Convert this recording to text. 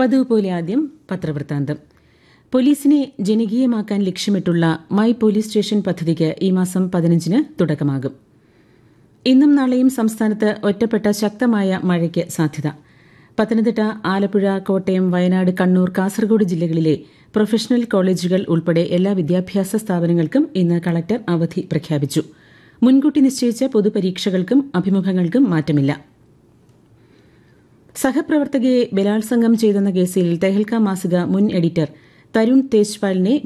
പതിവ് പോലെ ആദ്യം പത്രവൃത്താന്തം പോലീസിനെ ജനകീയമാക്കാൻ ലക്ഷ്യമിട്ടുള്ള മൈ പോലീസ് സ്റ്റേഷൻ പദ്ധതിക്ക് ഈ മാസം പതിനഞ്ചിന് തുടക്കമാകും ഇന്നും നാളെയും സംസ്ഥാനത്ത് ഒറ്റപ്പെട്ട ശക്തമായ മഴയ്ക്ക് സാധ്യത പത്തനംതിട്ട ആലപ്പുഴ കോട്ടയം വയനാട് കണ്ണൂർ കാസർഗോഡ് ജില്ലകളിലെ പ്രൊഫഷണൽ കോളേജുകൾ ഉൾപ്പെടെ എല്ലാ വിദ്യാഭ്യാസ സ്ഥാപനങ്ങൾക്കും ഇന്ന് കളക്ടർ അവധി പ്രഖ്യാപിച്ചു മുൻകൂട്ടി നിശ്ചയിച്ച പൊതുപരീക്ഷകൾക്കും അഭിമുഖങ്ങൾക്കും മാറ്റമില്ല സഹപ്രവർത്തകയെ ബലാത്സംഗം ചെയ്തെന്ന കേസിൽ തെഹൽക്ക മാസിക മുൻ എഡിറ്റർ തരുൺ തേജ്പാലിനെ